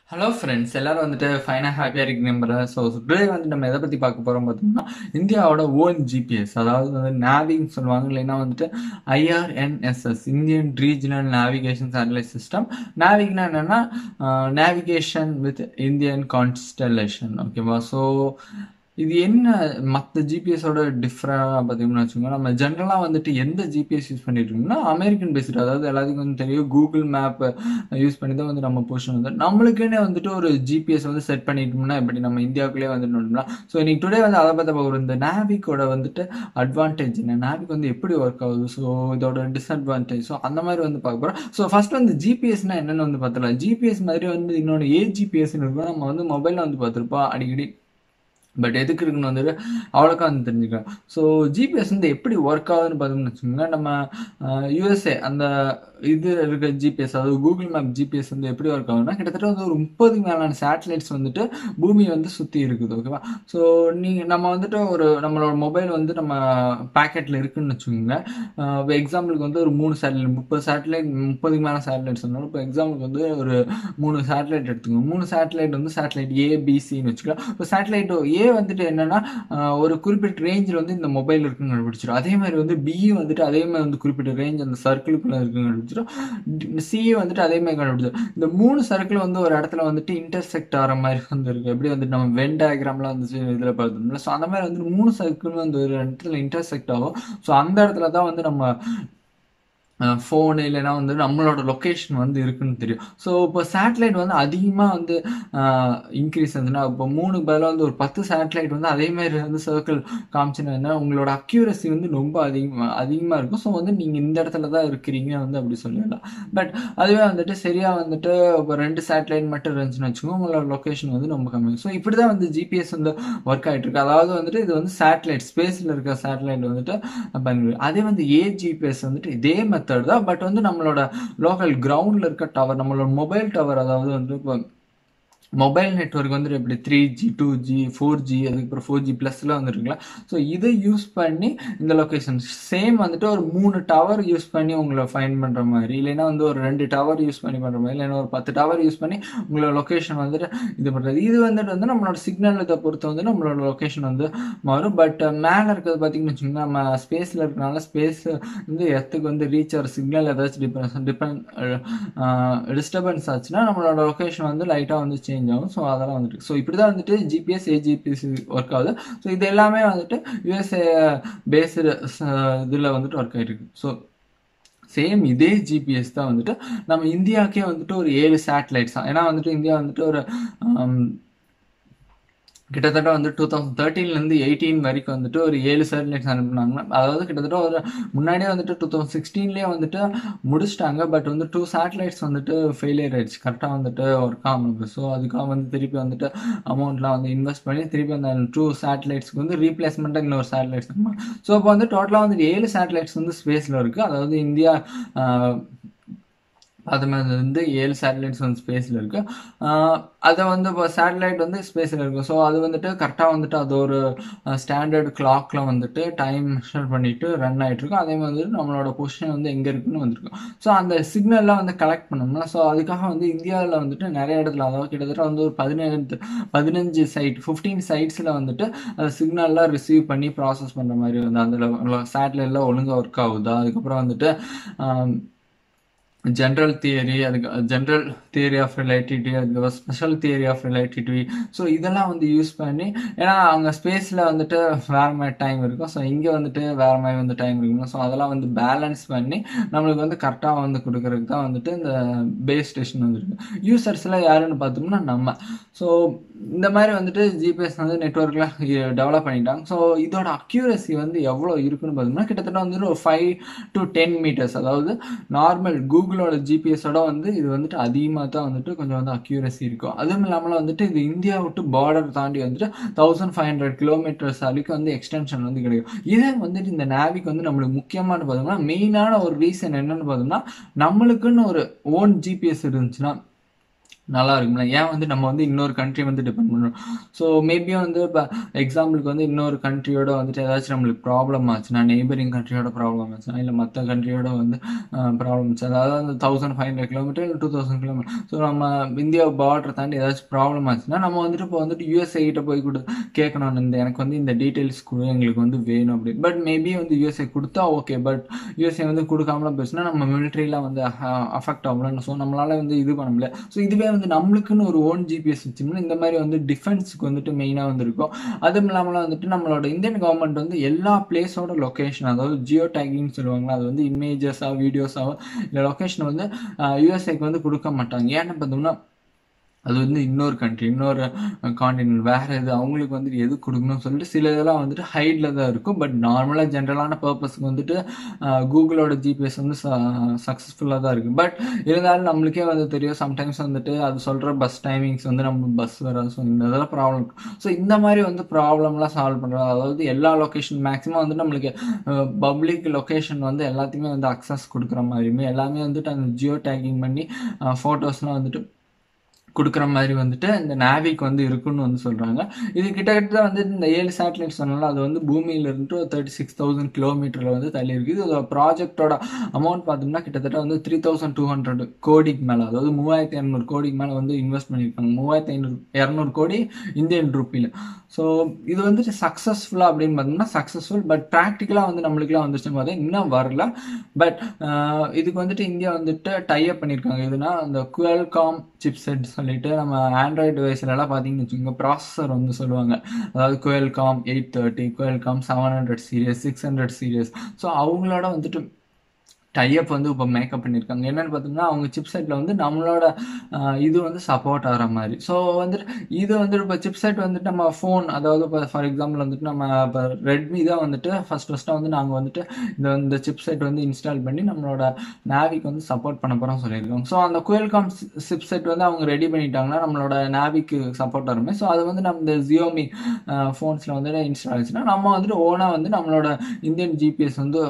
hello friends எல்லாரும் வந்துட்டு ஃபைனாக ஹாப்பியாக இருக்கு நம்புறேன் ஸோ டுடே வந்து நம்ம எதை பற்றி பார்க்க போகிறோம் பார்த்தோம்னா இந்தியாவோட ஓன் ஜிபிஎஸ் அதாவது வந்து நாவின்னு சொல்லுவாங்க இல்லைன்னா வந்துட்டு IRNSS Indian regional navigation satellite system நாவிக்னா என்னென்னா நேவிகேஷன் வித் இந்தியன் கான்ஸ்டலேஷன் ஓகேவா ஸோ இது என்ன மற்ற ஜிபிஎஸோட டிஃப்ரெண்டாக பார்த்தீங்கன்னா வச்சுக்கோங்க நம்ம ஜென்ரலாக வந்துட்டு எந்த ஜிபிஎஸ் யூஸ் பண்ணிட்டு இருக்கோம்னா அமெரிக்கன் பேஸ்டு அதாவது எல்லாத்துக்கும் வந்து தெரியும் கூகுள் மேப் யூஸ் பண்ணி தான் வந்து நம்ம பொசிஷன் வந்து நம்மளுக்குன்னே வந்துட்டு ஒரு ஜிபிஎஸ் வந்து செட் பண்ணிட்டோம்னா எப்படி நம்ம இந்தியாவுக்குள்ளே வந்து நோட்டோம்னா ஸோ இன்னைக்கு டுடே வந்து அதை பார்த்த ஒரு இந்த நாவிக்கோட வந்துட்டு அட்வான்டேஜ் என்ன நாவிக் வந்து எப்படி ஒர்க் ஆகுது ஸோ இதோட டிஸ்அட்வான்டேஜ் ஸோ அந்த மாதிரி வந்து பார்க்க போகிறோம் ஸோ ஃபர்ஸ்ட் வந்து ஜிபிஎஸ்னா என்னென்னு வந்து பார்த்துலாம் ஜிபிஎஸ் மாதிரி வந்து இன்னொன்று ஏஜிபிஎஸ்னு இருக்கும் நம்ம வந்து மொபைலில் வந்து பார்த்துருப்போம் அடிக்கடி பட் எதுக்கு இருக்குன்னு வந்துட்டு அவ்வளோக்கா வந்து தெரிஞ்சுக்கலாம் ஸோ ஜிபிஎஸ் வந்து எப்படி ஒர்க் ஆகுதுன்னு பார்த்தோம்னு வச்சுக்கோங்களேன் நம்ம யூஎஸ்ஏ அந்த இது இருக்க ஜிபிஎஸ் அதாவது கூகுள் மேப் ஜிபிஎஸ் வந்து எப்படி ஒர்க் ஆகுதுன்னா கிட்டத்தட்ட வந்து ஒரு முப்பதுக்கு மேலான சேட்டலைட்ஸ் வந்துட்டு பூமியை வந்து சுற்றி இருக்குது ஓகேவா ஸோ நீ நம்ம வந்துட்டு ஒரு நம்மளோட மொபைல் வந்து நம்ம பேக்கெட்டில் இருக்குன்னு வச்சுக்கோங்க இப்போ எக்ஸாம்பிளுக்கு வந்து ஒரு மூணு சேட்டலைட் முப்பது சேட்டலைட் முப்பதுக்கு மேலே சேட்டலைட்ஸ் இருந்தாலும் இப்போ எக்ஸாம்பிளுக்கு வந்து ஒரு மூணு சேட்டலைட் எடுத்துக்கோங்க மூணு சேட்டலைட் வந்து சேட்டலைட் ஏபிசின்னு வச்சுக்கலாம் இப்போ சேட்டலைட் ஏ வந்துட்டு என்னன்னா ஒரு குறிப்பிட்ட ரேஞ்சில் வந்து இந்த மொபைல் இருக்குன்னு கண்டுபிடிச்சிடும் அதே மாதிரி வந்து பிஇ வந்துட்டு அதே மாதிரி வந்து குறிப்பிட்ட ரேஞ்ச் அந்த சர்க்கிளுக்குள்ள இருக்குன்னு கண்டுபிடிச்சிடும் சிஏ வந்துட்டு அதே மாதிரி கண்டுபிடிச்சிடும் இந்த மூணு சர்க்கிள் வந்து ஒரு இடத்துல வந்துட்டு இன்டர்செக்ட் ஆகிற மாதிரி வந்து இருக்கு எப்படி வந்துட்டு நம்ம வென் டயக்ராம்லாம் வந்து இதில் பார்த்தோம்ல ஸோ அந்த மாதிரி வந்து மூணு சர்க்கிள் வந்து ஒரு இடத்துல இன்டர்செக்ட் ஆகும் ஸோ அந்த இடத்துல தான் வந்து நம்ம ஃபோனு இல்லைன்னா வந்து நம்மளோட லொக்கேஷன் வந்து இருக்குன்னு தெரியும் ஸோ இப்போ சேட்டலைட் வந்து அதிகமாக வந்து இன்க்ரீஸ் ஆகுதுன்னா இப்போ மூணுக்கு பதிலாக வந்து ஒரு பத்து சேட்டலைட் வந்து அதே மாதிரி வந்து சர்க்கிள் காமிச்சுன்னா உங்களோட அக்யூரசி வந்து ரொம்ப அதிகமாக அதிகமாக இருக்கும் ஸோ வந்து நீங்கள் இந்த இடத்துல தான் இருக்கிறீங்க வந்து அப்படி சொல்லலாம் பட் அதுவே வந்துட்டு சரியாக வந்துட்டு இப்போ ரெண்டு சேட்டலைட் மட்டும் இருந்துச்சுன்னு வச்சுக்கோங்க உங்களோட லொக்கேஷன் வந்து ரொம்ப கம்மி ஸோ இப்படி தான் வந்து ஜிபிஎஸ் வந்து ஒர்க் ஆகிட்டு இருக்கு அதாவது வந்துட்டு இது வந்து சேட்டலைட் ஸ்பேஸில் இருக்க சேட்டலைட் வந்துட்டு பயன்படுது அதே வந்து ஏ ஜிபிஎஸ் வந்துட்டு இதே மெத்தட் மெத்தட் தான் பட் வந்து நம்மளோட லோக்கல் கிரவுண்டில் இருக்க டவர் நம்மளோட மொபைல் டவர் அதாவது வந்து இப்போ மொபைல் நெட்ஒர்க் வந்துட்டு எப்படி three G two G four G அதுக்கப்புறம் ஃபோர் ஜி ப்ளஸ்லாம் வந்துருக்குங்களா ஸோ இதை யூஸ் பண்ணி இந்த லொக்கேஷன் சேம் வந்துட்டு ஒரு மூணு டவர் யூஸ் பண்ணி உங்களை ஃபைன் பண்ணுற மாதிரி இல்லைன்னா வந்து ஒரு ரெண்டு டவர் யூஸ் பண்ணி பண்ணுற மாதிரி இல்லைன்னா ஒரு பத்து டவர் யூஸ் பண்ணி உங்களோட லொக்கேஷன் வந்துட்டு இது பண்ணுறது இது வந்துட்டு வந்து நம்மளோட சிக்னல் இதை பொறுத்து வந்து நம்மளோட லொக்கேஷன் வந்து மாறும் பட் மேலே இருக்கிறது பார்த்தீங்கன்னு வச்சுக்கோங்க நம்ம ஸ்பேஸில் இருக்கிறனால ஸ்பேஸ் வந்து எத்துக்கு வந்து ரீச் ஆகிற சிக்னல் ஏதாச்சும் டிபெண்ட் டிபெண்ட் டிஸ்டர்பன்ஸ் ஆச்சுன்னா நம்மளோட லொக்கேஷன் வந்து லைட்டாக வந்து சேஞ்ச் சேஞ்ச் ஆகும் ஸோ அதெல்லாம் வந்துட்டு ஸோ இப்படி தான் வந்துட்டு ஜிபிஎஸ் ஏஜிபிஎஸ் ஒர்க் ஆகுது ஸோ இது எல்லாமே வந்துட்டு யூஎஸ்ஏ பேஸ்டு இதில் வந்துட்டு ஒர்க் ஆகிட்டு இருக்கு ஸோ சேம் இதே ஜிபிஎஸ் தான் வந்துட்டு நம்ம இந்தியாவுக்கே வந்துட்டு ஒரு ஏழு சேட்டலைட்ஸ் தான் ஏன்னா வந்துட்டு இந்தியா வந்துட்டு ஒரு கிட்டத்தட்ட வந்து டூ தௌசண்ட் தேர்ட்டீன்லேருந்து எயிட்டீன் வரைக்கும் வந்துட்டு ஒரு ஏழு சேட்டலைட்ஸ் அனுப்புனாங்க அதாவது கிட்டத்தட்ட ஒரு முன்னாடியே வந்துட்டு டூ தௌசண்ட் சிக்ஸ்டீன்லேயே வந்துட்டு முடிச்சிட்டாங்க பட் வந்து டூ சேட்டலைட்ஸ் வந்துட்டு ஃபெயிலியர் ஆயிடுச்சு கரெக்டாக வந்துட்டு ஒர்க் ஆகணும் ஸோ அதுக்காக வந்து திருப்பி வந்துட்டு அமௌண்ட்லாம் வந்து இன்வெஸ்ட் பண்ணி திருப்பி அந்த டூ சேட்டலைட்ஸ்க்கு வந்து ரீப்ளேஸ்மெண்ட்டாக இன்னொரு சேட்டலைட்ஸ் ஸோ இப்போ வந்து டோட்டலாக வந்து ஏழு சேட்டலைட்ஸ் வந்து ஸ்பேஸில் இருக்குது அதாவது இந்தியா அது மாதிரி வந்து ஏழு சேட்டலைட்ஸ் வந்து ஸ்பேஸில் இருக்குது அதை வந்து இப்போ சேட்டலைட் வந்து ஸ்பேஸில் இருக்கும் ஸோ அது வந்துட்டு கரெக்டாக வந்துட்டு அது ஒரு ஸ்டாண்டர்ட் கிளாக்ல வந்துட்டு டைம் மெஷர் பண்ணிட்டு ரன் ஆகிட்டு இருக்கும் அதே மாதிரி நம்மளோட பொசிஷன் வந்து எங்கே இருக்குன்னு வந்திருக்கும் ஸோ அந்த சிக்னல்லாம் வந்து கலெக்ட் பண்ணோம்னா ஸோ அதுக்காக வந்து இந்தியாவில் வந்துட்டு நிறைய இடத்துல அதாவது கிட்டத்தட்ட வந்து ஒரு பதினேழு பதினஞ்சு சைட் ஃபிஃப்டீன் சைட்ஸில் வந்துட்டு அந்த சிக்னல்லாம் ரிசீவ் பண்ணி ப்ராசஸ் பண்ணுற மாதிரி வந்து அந்த சேட்டலைட்லாம் ஒழுங்காக ஒர்க் ஆகுதா அதுக்கப்புறம் வந்துட்டு ஜென்ரல் தியரி அதுக்கு ஜென்ரல் தியரி ஆஃப் ரிலேட்டிவிட்டி அதுக்கப்புறம் special theory of relativity so இதெல்லாம் வந்து யூஸ் பண்ணி ஏன்னா அங்கே ஸ்பேஸில் வந்துட்டு வேறு மாதிரி டைம் இருக்கும் ஸோ இங்கே வந்துட்டு வேறு மாதிரி வந்து டைம் இருக்கும் ஸோ அதெல்லாம் வந்து பேலன்ஸ் பண்ணி நம்மளுக்கு வந்து கரெக்டாக வந்து கொடுக்கறதுக்கு தான் வந்துட்டு இந்த பேஸ் ஸ்டேஷன் வந்துருக்கு யூசர்ஸில் யாருன்னு பார்த்தோம்னா நம்ம ஸோ இந்த மாதிரி வந்துட்டு ஜிபிஎஸ் வந்து நெட்ஒர்க்கில் டெவலப் பண்ணிட்டாங்க ஸோ இதோட அக்யூரசி வந்து எவ்வளோ இருக்குன்னு பார்த்தோம்னா கிட்டத்தட்ட வந்துட்டு ஒரு ஃபைவ் டு டென் மீட்டர்ஸ் அதாவது நார்மல் கூகுளோட ஜிபிஎஸோட வந்து இது வந்துட்டு அதிகமாக தான் வந்துட்டு கொஞ்சம் வந்து அக்யூரசி இருக்கும் அதுவும் இல்லாமல் வந்துட்டு இது இந்தியா விட்டு பார்டர் தாண்டி வந்துட்டு தௌசண்ட் ஃபைவ் ஹண்ட்ரட் கிலோமீட்டர்ஸ் வரைக்கும் வந்து எக்ஸ்டென்ஷன் வந்து கிடைக்கும் இதே வந்துட்டு இந்த நேவிக்கு வந்து நம்மளுக்கு முக்கியமான பார்த்தோம்னா மெயினான ஒரு ரீசன் என்னன்னு பார்த்தோம்னா நம்மளுக்குன்னு ஒரு ஓன் ஜிபிஎஸ் இருந்துச்சுன்னா நல்லா இருக்கும்ல ஏன் வந்து நம்ம வந்து இன்னொரு கண்ட்ரி வந்து டிபெண்ட் பண்ணுறோம் ஸோ மேபி வந்து இப்போ எக்ஸாம்பிளுக்கு வந்து இன்னொரு கண்ட்ரியோட வந்துட்டு ஏதாச்சும் நம்மளுக்கு ப்ராப்ளம் ஆச்சுன்னா நெய்பரிங் கண்ட்ரியோட ப்ராப்ளம் ஆச்சுன்னா இல்லை மற்ற கண்ட்ரியோட வந்து ப்ராப்ளம் ஆச்சு அதாவது அந்த தௌசண்ட் ஃபைவ் ஹண்ட்ரட் கிலோமீட்டர் இல்லை டூ தௌசண்ட் கிலோமீட்டர் ஸோ நம்ம இந்தியா பார்டர் தாண்டி ஏதாச்சும் ப்ராப்ளம் ஆச்சுன்னா நம்ம வந்துட்டு இப்போ வந்துட்டு யூஎஸ்ஏ கிட்ட போய் கொடு கேட்கணும் இந்த எனக்கு வந்து இந்த டீட்டெயில்ஸ் கொடு எங்களுக்கு வந்து வேணும் அப்படின்னு பட் மேபி வந்து யூஎஸ்ஏ கொடுத்தா ஓகே பட் யூஎஸ்ஏ வந்து கொடுக்காமலாம் பேசுனா நம்ம மிலிட்ரிலாம் வந்து அஃபெக்ட் ஆகலாம் ஸோ நம்மளால வந்து இது பண்ண முடியல ஸோ இதுவே வந்து நம்மளுக்குன்னு ஒரு ஓன் ஜிபிஎஸ் வச்சோம்னா இந்த மாதிரி வந்து டிஃபென்ஸுக்கு வந்துட்டு மெயினாக வந்திருக்கும் அதுவும் இல்லாமல் வந்துட்டு நம்மளோட இந்தியன் கவர்மெண்ட் வந்து எல்லா பிளேஸோட லொக்கேஷன் அதாவது ஜியோ டேகிங் சொல்லுவாங்களா அது வந்து இமேஜஸாக வீடியோஸாக இல்லை லொக்கேஷன் வந்து யூஎஸ்ஏக்கு வந்து கொடுக்க மாட்டாங்க ஏன்னு பார்த்தோம்னா அது வந்து இன்னொரு கண்ட்ரி இன்னொரு காண்டினென்ட் வேறு இது அவங்களுக்கு வந்துட்டு எது கொடுக்கணும்னு சொல்லிட்டு சில இதெல்லாம் வந்துட்டு ஹைடில் தான் இருக்கும் பட் நார்மலாக ஜென்ரலான பர்பஸ்க்கு வந்துட்டு கூகுளோட ஜிபிஎஸ் வந்து சக்ஸஸ்ஃபுல்லாக தான் இருக்குது பட் இருந்தாலும் நம்மளுக்கே வந்து தெரியும் சம்டைம்ஸ் வந்துட்டு அது சொல்கிற பஸ் டைமிங்ஸ் வந்து நம்ம பஸ் வராது ஸோ இந்த இதெல்லாம் ப்ராப்ளம் ஸோ இந்த மாதிரி வந்து ப்ராப்ளம்லாம் சால்வ் பண்ணுறது அதாவது எல்லா லொக்கேஷன் மேக்ஸிமம் வந்து நம்மளுக்கு பப்ளிக் லொக்கேஷன் வந்து எல்லாத்தையுமே வந்து அக்சஸ் கொடுக்குற மாதிரியுமே எல்லாமே வந்துட்டு அந்த ஜியோ டேக்கிங் பண்ணி ஃபோட்டோஸ்லாம் வந்துட்டு கொடுக்குற மாதிரி வந்துட்டு இந்த நாவிக் வந்து இருக்குன்னு வந்து சொல்கிறாங்க இது கிட்டத்தட்ட வந்து இந்த ஏழு சேட்டலைட் சொன்னால அது வந்து பூமியிலிருந்து தேர்ட்டி சிக்ஸ் தௌசண்ட் கிலோமீட்டரில் வந்து தள்ளி இருக்குது இது ப்ராஜெக்டோட அமௌண்ட் பார்த்தோம்னா கிட்டத்தட்ட வந்து த்ரீ தௌசண்ட் டூ ஹண்ட்ரட் கோடிக்கு மேலே அதாவது மூவாயிரத்தி இரநூறு கோடிக்கு மேலே வந்து இன்வெஸ்ட் பண்ணியிருக்காங்க மூவாயிரத்தி ஐநூறு இரநூறு கோடி இந்தியன் ருப்பியில் ஸோ இது வந்துட்டு சக்ஸஸ்ஃபுல்லாக அப்படின்னு பார்த்தோம்னா சக்ஸஸ்ஃபுல் பட் ப்ராக்டிக்கலாக வந்து நம்மளுக்குலாம் வந்துச்சுன்னு பார்த்தா இன்னும் வரல பட் இதுக்கு வந்துட்டு இந்தியா வந்துட்டு டைப் பண்ணியிருக்காங்க எதுனா அந்த குவல்காம் சிப் செட் சொல்லிட்டு நம்ம ஆண்ட்ராய்டு டிவைஸ்லலாம் பார்த்தீங்கன்னு வச்சுக்கோங்க ப்ராசஸர் வந்து சொல்லுவாங்க அதாவது Qualcomm eight thirty Qualcomm seven hundred series six hundred series so அவங்களோட வந்துட்டு டைப் வந்து இப்போ மேக்கப் பண்ணியிருக்காங்க என்னென்னு பார்த்தோம்னா அவங்க சிப்செட்டில் வந்து நம்மளோட இது வந்து சப்போர்ட் ஆகிற மாதிரி ஸோ வந்துட்டு இது வந்துட்டு இப்போ சிப்செட் வந்துட்டு நம்ம ஃபோன் அதாவது இப்போ ஃபார் எக்ஸாம்பிள் வந்துட்டு நம்ம இப்போ ரெட்மி தான் வந்துட்டு ஃபஸ்ட் ஃபஸ்ட்டாக வந்து நாங்கள் வந்துட்டு இந்த இந்த சிப்செட் வந்து இன்ஸ்டால் பண்ணி நம்மளோட நாவிக்கு வந்து சப்போர்ட் பண்ண போகிறோம் சொல்லியிருக்காங்க ஸோ அந்த குயல்காம் சிப்செட் வந்து அவங்க ரெடி பண்ணிட்டாங்கன்னா நம்மளோட நாவிக்கு சப்போர்ட் ஆகுமே ஸோ அது வந்து நம்ம இந்த ஜியோமி ஃபோன்ஸில் வந்துட்டு இன்ஸ்டால் ஆச்சுன்னா நம்ம வந்துட்டு ஓனாக வந்து நம்மளோட இந்தியன் ஜிபிஎஸ் வந்து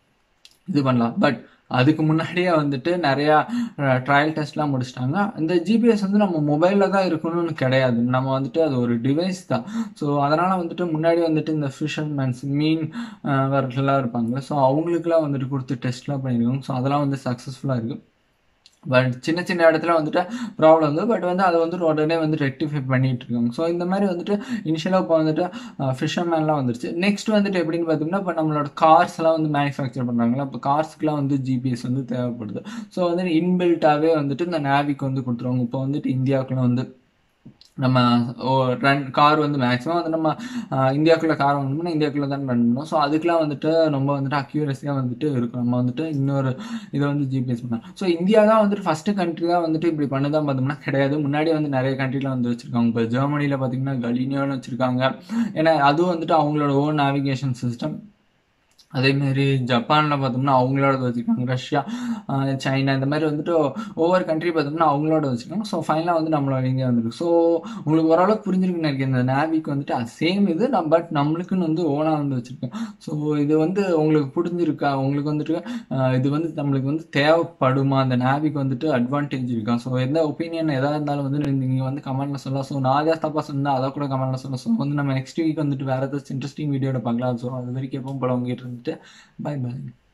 இது பண்ணலாம் பட் அதுக்கு முன்னாடியே வந்துட்டு நிறையா ட்ரையல் டெஸ்ட்லாம் முடிச்சிட்டாங்க இந்த ஜிபிஎஸ் வந்து நம்ம மொபைலில் தான் இருக்கணும்னு கிடையாது நம்ம வந்துட்டு அது ஒரு டிவைஸ் தான் ஸோ அதனால் வந்துட்டு முன்னாடி வந்துட்டு இந்த ஃபிஷர்மேன்ஸ் மீன் வரலாம் இருப்பாங்க ஸோ அவங்களுக்குலாம் வந்துட்டு கொடுத்து டெஸ்ட்லாம் பண்ணியிருக்காங்க ஸோ அதெல்லாம் வந்து சக்ஸஸ்ஃபுல்லாக இருக்குது பட் சின்ன சின்ன இடத்துல வந்துட்டு ப்ராப்ளம் வந்து பட் வந்து அதை வந்துட்டு உடனே வந்து ரெக்டிஃபை பண்ணிட்டு இருக்காங்க ஸோ இந்த மாதிரி வந்துட்டு இனிஷியலாக இப்போ வந்துட்டு ஃபிஷர்மேன்லாம் வந்துருச்சு நெக்ஸ்ட் வந்துட்டு எப்படின்னு பார்த்தோம்னா இப்போ நம்மளோட கார்ஸ்லாம் வந்து மேனுஃபேக்சர் பண்ணுறாங்களா இப்போ கார்ஸ்க்குலாம் வந்து ஜிபிஎஸ் வந்து தேவைப்படுது ஸோ வந்துட்டு இன்பில்ட்டாகவே வந்துட்டு இந்த நேவிக் வந்து கொடுத்துருவாங்க இப்போ வந்துட்டு இந்தியாவுக்குள்ள வந்து நம்ம ரன் கார் வந்து மேக்ஸிமம் வந்து நம்ம இந்தியாவுக்குள்ளே கார் வாங்கணும்னா இந்தியாவுக்குள்ளே தான் ரன் பண்ணணும் ஸோ அதுக்கெலாம் வந்துட்டு ரொம்ப வந்துட்டு அக்யூரஸியாக வந்துட்டு இருக்கும் நம்ம வந்துட்டு இன்னொரு இதை வந்து ஜிபிஎஸ் பண்ணலாம் ஸோ இந்தியா தான் வந்துட்டு ஃபஸ்ட்டு கண்ட்ரி தான் வந்துட்டு இப்படி பண்ணதான் பார்த்தோம்னா கிடையாது முன்னாடி வந்து நிறைய கண்ட்ரியில் வந்து வச்சுருக்காங்க இப்போ ஜெர்மனியில் பார்த்தீங்கன்னா கலினியோன்னு வச்சுருக்காங்க ஏன்னா அதுவும் வந்துட்டு அவங்களோட ஓன் நேவிகேஷன் சிஸ்டம் அதேமாரி ஜப்பானில் பார்த்தோம்னா அவங்களோட வச்சுருக்காங்க ரஷ்யா சைனா இந்த மாதிரி வந்துட்டு ஒவ்வொரு கண்ட்ரி பார்த்தோம்னா அவங்களோட வச்சுருக்காங்க ஸோ ஃபைனலாக வந்து நம்மளோட இந்தியா வந்துருக்கு ஸோ உங்களுக்கு ஓரளவுக்கு புரிஞ்சிருக்குன்னு நினைக்கிறேன் இந்த நேவிக்கு வந்துட்டு அது சேம் இது நான் பட் நம்மளுக்குன்னு வந்து ஓனாக வந்து வச்சுருக்கேன் ஸோ இது வந்து உங்களுக்கு புரிஞ்சிருக்கா உங்களுக்கு வந்துட்டு இது வந்து நம்மளுக்கு வந்து தேவைப்படுமா அந்த நேவிக்கு வந்துட்டு அட்வான்டேஜ் இருக்கா ஸோ எந்த ஒப்பீனியன் எதாக இருந்தாலும் வந்து நீங்கள் வந்து கமெண்ட்டில் சொல்லலாம் ஸோ நான் ஏதாவது தப்பாக சொன்னால் அதை கூட கமெண்ட்டில் சொல்லலாம் ஸோ வந்து நம்ம நெக்ஸ்ட் வீக் வந்துட்டு வேறு ஏதாச்சும் இன்ட்ரெஸ்டிங் வீடியோட பார்க்கலாம் ஸோ அது வரைக்கும் எப்பவும் போல உங்ககிட்ட இருந்துட்டு பாய் பாய்